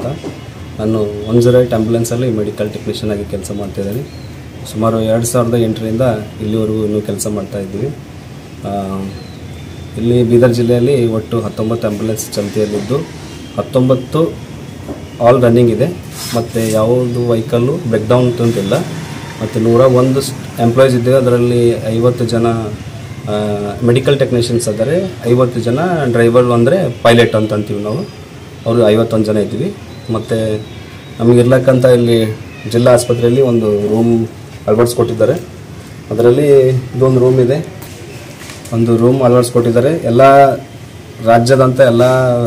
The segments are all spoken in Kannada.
ಅಂತ ನಾನು ಒನ್ ಜೀರೋ ಏಟ್ ಆ್ಯಂಬುಲೆನ್ಸಲ್ಲಿ ಮೆಡಿಕಲ್ ಟೆಕ್ನಿಷಿಯನ್ ಆಗಿ ಕೆಲಸ ಮಾಡ್ತಿದ್ದೀನಿ ಸುಮಾರು ಎರಡು ಸಾವಿರದ ಎಂಟರಿಂದ ಇಲ್ಲಿವರೆಗೂ ಇನ್ನೂ ಕೆಲಸ ಮಾಡ್ತಾ ಇದ್ದೀವಿ ಆ, ಇಲ್ಲಿ ಬೀದರ್ ಜಿಲ್ಲೆಯಲ್ಲಿ ಒಟ್ಟು ಹತ್ತೊಂಬತ್ತು ಆ್ಯಂಬುಲೆನ್ಸ್ ಚಾಲ್ತಿಯಲ್ಲಿದ್ದು ಹತ್ತೊಂಬತ್ತು ಆಲ್ ರನ್ನಿಂಗ್ ಇದೆ ಮತ್ತು ಯಾವುದು ವೆಹಿಕಲ್ಲು ಬ್ರೇಕ್ ಡೌನ್ ಅಂತಿಲ್ಲ ಮತ್ತು ನೂರ ಒಂದು ಎಂಪ್ಲಾಯೀಸ್ ಇದ್ದೇವೆ ಅದರಲ್ಲಿ ಐವತ್ತು ಜನ ಮೆಡಿಕಲ್ ಟೆಕ್ನಿಷಿಯನ್ಸ್ ಆದರೆ ಐವತ್ತು ಜನ ಡ್ರೈವರ್ ಅಂದರೆ ಪೈಲಟ್ ಅಂತ ಅಂತೀವಿ ನಾವು ಅವರು ಐವತ್ತೊಂದು ಜನ ಇದ್ವಿ ಮತ್ತು ನಮಗಿರ್ಲಕ್ಕಂತ ಇಲ್ಲಿ ಜಿಲ್ಲಾ ಆಸ್ಪತ್ರೆಯಲ್ಲಿ ಒಂದು ರೂಮ್ ಅಳವಡಿಸ್ಕೊಟ್ಟಿದ್ದಾರೆ ಅದರಲ್ಲಿ ಇದೊಂದು ರೂಮ್ ಇದೆ ಒಂದು ರೂಮ್ ಅಳವಡಿಸ್ಕೊಟ್ಟಿದ್ದಾರೆ ಎಲ್ಲ ರಾಜ್ಯದಂಥ ಎಲ್ಲ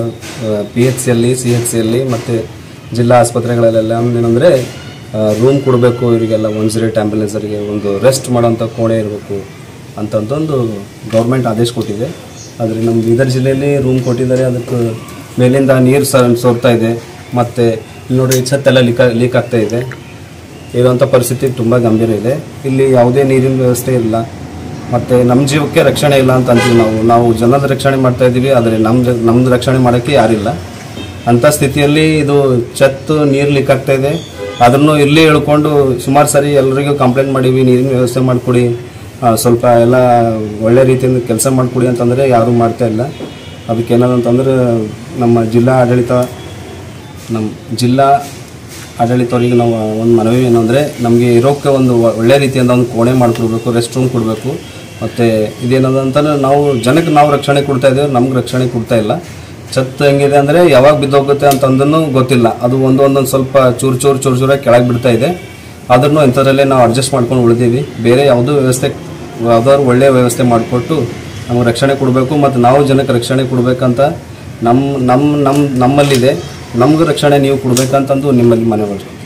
ಪಿ ಎಚ್ ಸಿಯಲ್ಲಿ ಸಿ ಎಚ್ ಸಿಯಲ್ಲಿ ಮತ್ತು ಜಿಲ್ಲಾ ಆಸ್ಪತ್ರೆಗಳಲ್ಲೆಲ್ಲ ಏನಂದರೆ ರೂಮ್ ಕೊಡಬೇಕು ಇವರಿಗೆಲ್ಲ ಒನ್ ಜೀರೋ ಏಟ್ ಆ್ಯಂಬುಲೆನ್ಸರಿಗೆ ಒಂದು ರೆಸ್ಟ್ ಮಾಡೋಂಥ ಕೋಣೆ ಇರಬೇಕು ಅಂತಂತಂದು ಗೌರ್ಮೆಂಟ್ ಆದೇಶ ಕೊಟ್ಟಿದೆ ಆದರೆ ನಮ್ಮ ಬೀದರ್ ಜಿಲ್ಲೆಯಲ್ಲಿ ರೂಮ್ ಕೊಟ್ಟಿದ್ದಾರೆ ಅದಕ್ಕೆ ಮೇಲಿಂದ ನೀರು ಸ ಸೋರ್ತಾ ಇದೆ ಮತ್ತು ಇಲ್ಲಿ ನೋಡ್ರಿ ಛತ್ತೆಲ್ಲ ಲೀಕ್ ಲೀಕ್ ಆಗ್ತಾ ಇದೆ ಇರುವಂಥ ಪರಿಸ್ಥಿತಿ ತುಂಬ ಗಂಭೀರ ಇದೆ ಇಲ್ಲಿ ಯಾವುದೇ ನೀರಿನ ವ್ಯವಸ್ಥೆ ಇಲ್ಲ ಮತ್ತು ನಮ್ಮ ಜೀವಕ್ಕೆ ರಕ್ಷಣೆ ಇಲ್ಲ ಅಂತ ಅಂತೀವಿ ನಾವು ನಾವು ಜನದ ರಕ್ಷಣೆ ಮಾಡ್ತಾ ಇದ್ದೀವಿ ಆದರೆ ನಮ್ದು ನಮ್ದು ರಕ್ಷಣೆ ಮಾಡೋಕ್ಕೆ ಯಾರಿಲ್ಲ ಅಂಥ ಸ್ಥಿತಿಯಲ್ಲಿ ಇದು ಛತ್ತು ನೀರು ಲೀಕ್ ಆಗ್ತಾ ಇದೆ ಅದನ್ನು ಇಲ್ಲಿ ಹೇಳ್ಕೊಂಡು ಸುಮಾರು ಸರಿ ಎಲ್ಲರಿಗೂ ಕಂಪ್ಲೇಂಟ್ ಮಾಡೀವಿ ನೀರಿನ ವ್ಯವಸ್ಥೆ ಮಾಡಿಕೊಡಿ ಆ, ಸ್ವಲ್ಪ ಎಲ್ಲ ಒಳ್ಳೆ ರೀತಿಯಿಂದ ಕೆಲಸ ಮಾಡಿಕೊಡಿ ಅಂತಂದರೆ ಯಾರೂ ಮಾಡ್ತಾ ಇಲ್ಲ ಅದಕ್ಕೆ ಏನದಂತಂದ್ರೆ ನಮ್ಮ ಜಿಲ್ಲಾ ಆಡಳಿತ ನಮ್ಮ ಜಿಲ್ಲಾ ಆಡಳಿತವರಿಗೆ ನಾವು ಒಂದು ಮನವಿ ಏನು ಅಂದರೆ ನಮಗೆ ಇರೋಕ್ಕೆ ಒಂದು ಒ- ಒಳ್ಳೆ ರೀತಿಯಿಂದ ಒಂದು ಕೋಣೆ ಮಾಡಿಕೊಡ್ಬೇಕು ರೆಸ್ಟ್ ರೂಮ್ ಕೊಡಬೇಕು ಮತ್ತು ಇದೇನದ ಅಂತಂದ್ರೆ ನಾವು ಜನಕ್ಕೆ ನಾವು ರಕ್ಷಣೆ ಕೊಡ್ತಾ ಇದ್ದೇವೆ ನಮ್ಗೆ ರಕ್ಷಣೆ ಕೊಡ್ತಾ ಇಲ್ಲ ಛತ್ ಹೆಂಗಿದೆ ಅಂದರೆ ಯಾವಾಗ ಬಿದ್ದೋಗುತ್ತೆ ಅಂತಂದೂ ಗೊತ್ತಿಲ್ಲ ಅದು ಒಂದು ಒಂದೊಂದು ಸ್ವಲ್ಪ ಚೂರು ಚೂರು ಚೂರು ಚೂರಾಗಿ ಕೆಳಗೆ ಬಿಡ್ತಾ ಇದೆ ಆದ್ರೂ ಇಂಥದ್ರಲ್ಲೇ ನಾವು ಅಡ್ಜಸ್ಟ್ ಮಾಡ್ಕೊಂಡು ಉಳಿದೀವಿ ಬೇರೆ ಯಾವುದೂ ವ್ಯವಸ್ಥೆ ಯಾವ್ದಾದ್ರು ಒಳ್ಳೆಯ ವ್ಯವಸ್ಥೆ ಮಾಡಿಕೊಟ್ಟು ನಮಗೆ ರಕ್ಷಣೆ ಕೊಡಬೇಕು ಮತ್ತು ನಾವು ಜನಕ್ಕೆ ರಕ್ಷಣೆ ಕೊಡಬೇಕಂತ ನಮ್ಮ ನಮ್ಮ ನಮ್ಮ ನಮ್ಮಲ್ಲಿದೆ ನಮ್ಗೆ ರಕ್ಷಣೆ ನೀವು ಕೊಡ್ಬೇಕಂತಂದು ನಿಮ್ಮಲ್ಲಿ ಮನವಿ ಮಾಡ್ತೀನಿ